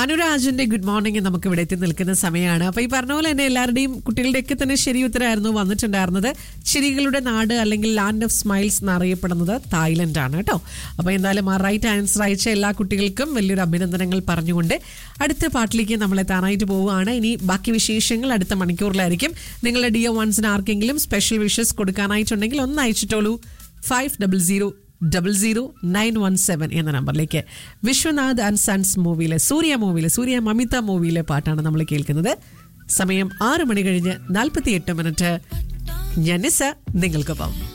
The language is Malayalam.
അനുരാജിന്റെ ഗുഡ് മോർണിംഗ് നമുക്ക് ഇവിടെ എത്തി നിൽക്കുന്ന സമയമാണ് അപ്പൊ ഈ പറഞ്ഞ പോലെ തന്നെ എല്ലാവരുടെയും കുട്ടികളുടെയൊക്കെ തന്നെ ശരി ഉത്തരമായിരുന്നു വന്നിട്ടുണ്ടായിരുന്നത് ചിരികളുടെ നാട് അല്ലെങ്കിൽ ലാൻഡ് ഓഫ് സ്മൈൽസ് എന്നറിയപ്പെടുന്നത് തായ്ലൻഡ് ആണ് കേട്ടോ അപ്പൊ എന്തായാലും ആ റൈറ്റ് ആൻസർ അയച്ച എല്ലാ കുട്ടികൾക്കും വലിയൊരു അഭിനന്ദനങ്ങൾ പറഞ്ഞുകൊണ്ട് അടുത്ത പാട്ടിലേക്ക് നമ്മൾ എത്താനായിട്ട് പോവുകയാണ് ഇനി ബാക്കി വിശേഷങ്ങൾ അടുത്ത മണിക്കൂറിലായിരിക്കും നിങ്ങളുടെ ഡിയോ വൺസിന് ആർക്കെങ്കിലും സ്പെഷ്യൽ വിഷസ് കൊടുക്കാനായിട്ടുണ്ടെങ്കിൽ ഒന്ന് അയച്ചിട്ടോളൂ five double zero double zero nine one seven എന്ന നമ്പറിലേക്ക് വിശ്വനാഥ് ആൻഡ് സൺസ് മൂവിയിലെ സൂര്യ മൂവിയിലെ സൂര്യ മമിത മൂവിയിലെ പാട്ടാണ് നമ്മൾ കേൾക്കുന്നത് സമയം ആറ് മണി കഴിഞ്ഞ് നാൽപ്പത്തി എട്ട് മിനിറ്റ് ഞാൻ നിസ നിങ്ങൾക്കൊപ്പം